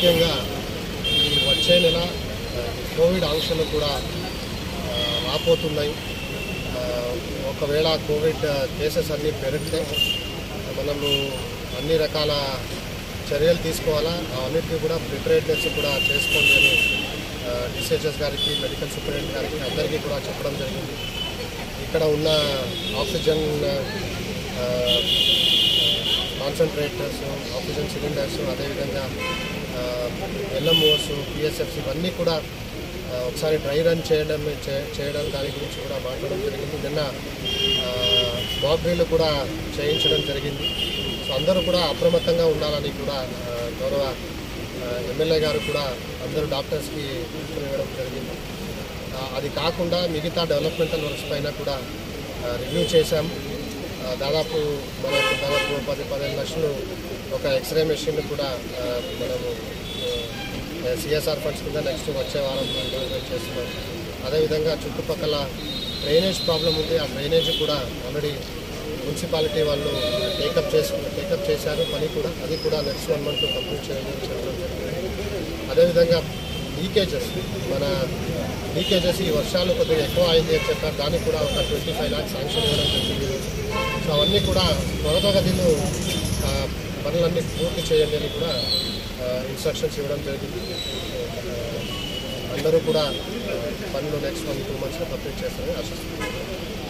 ముఖ్యంగా ఈ వచ్చే నెల ఆ, కోవిడ్ ఆంక్షలు కూడా ఆ, రాబోతున్నాయి ఆ, ఒకవేళ కోవిడ్ కేసెస్ అన్నీ పెరిగితే మనము అన్ని రకాల చర్యలు తీసుకోవాలా అన్నిటికీ కూడా ప్రిపరేట్నెస్ కూడా చేసుకోండి అని డిసిహెచ్ఎస్ గారికి మెడికల్ సూపరింటెండెంట్ గారికి అందరికీ కూడా చెప్పడం జరిగింది ఇక్కడ ఉన్న ఆక్సిజన్ కాన్సన్ట్రేటర్స్ ఆక్సిజన్ సిలిండర్స్ అదేవిధంగా ఎల్ఎంఓస్ పిఎస్ఎఫ్స్ ఇవన్నీ కూడా ఆ, ఒకసారి డ్రై రన్ చేయడం చే- చేయడం దాని గురించి కూడా మాట్లాడడం జరిగింది నిన్న బాబ్ డ్రిల్ కూడా చేయించడం జరిగింది సో అందరూ కూడా అప్రమత్తంగా ఉండాలని కూడా ఆ, గౌరవ ఆ, ఎమ్మెల్యే గారు కూడా అందరూ డాక్టర్స్కి ఇవ్వడం జరిగింది ఆ, అది కాకుండా మిగతా డెవలప్మెంటల్ వర్క్స్ పైన కూడా రివ్యూ చేశాం ఆ, దాదాపు మనకు దాదాపు పది పదిహేను లక్షలు ఒక ఎక్స్రే మెషిన్ కూడా ఆ, మనము సిఎస్ఆర్ ఫండ్స్ కింద నెక్స్ట్ వచ్చే వారం డెవలప్మెంట్ చేస్తున్నాం అదేవిధంగా చుట్టుపక్కల డ్రైనేజ్ ప్రాబ్లం ఉంది ఆ డ్రైనేజ్ కూడా ఆల్రెడీ మున్సిపాలిటీ వాళ్ళు టేకప్ చేసు టేకప్ చేశారు పని కూడా అది కూడా నెక్స్ట్ వన్ మంత్ కంప్లీట్ చేయడం చెప్పడం జరిగింది అదేవిధంగా లీకేజెస్ మన లీకేజెస్ ఈ వర్షాలు కొద్దిగా ఎక్కువ అయింది అని చెప్పారు దానికి కూడా ఒక ట్వంటీ ఫైవ్ ల్యాక్స్ శాంక్షన్ ఇవ్వడం జరిగింది సో అవన్నీ కూడా త్వరతగతిలో ఆ, పనులన్నీ పూర్తి చేయండి అని కూడా ఇన్స్ట్రక్షన్స్ ఇవ్వడం జరిగింది ఆ, అందరూ కూడా ఆ, పనులు నెక్స్ట్ వన్ టూ మంత్స్లో కంప్లీట్ చేస్తారని ఆశిస్తున్నాను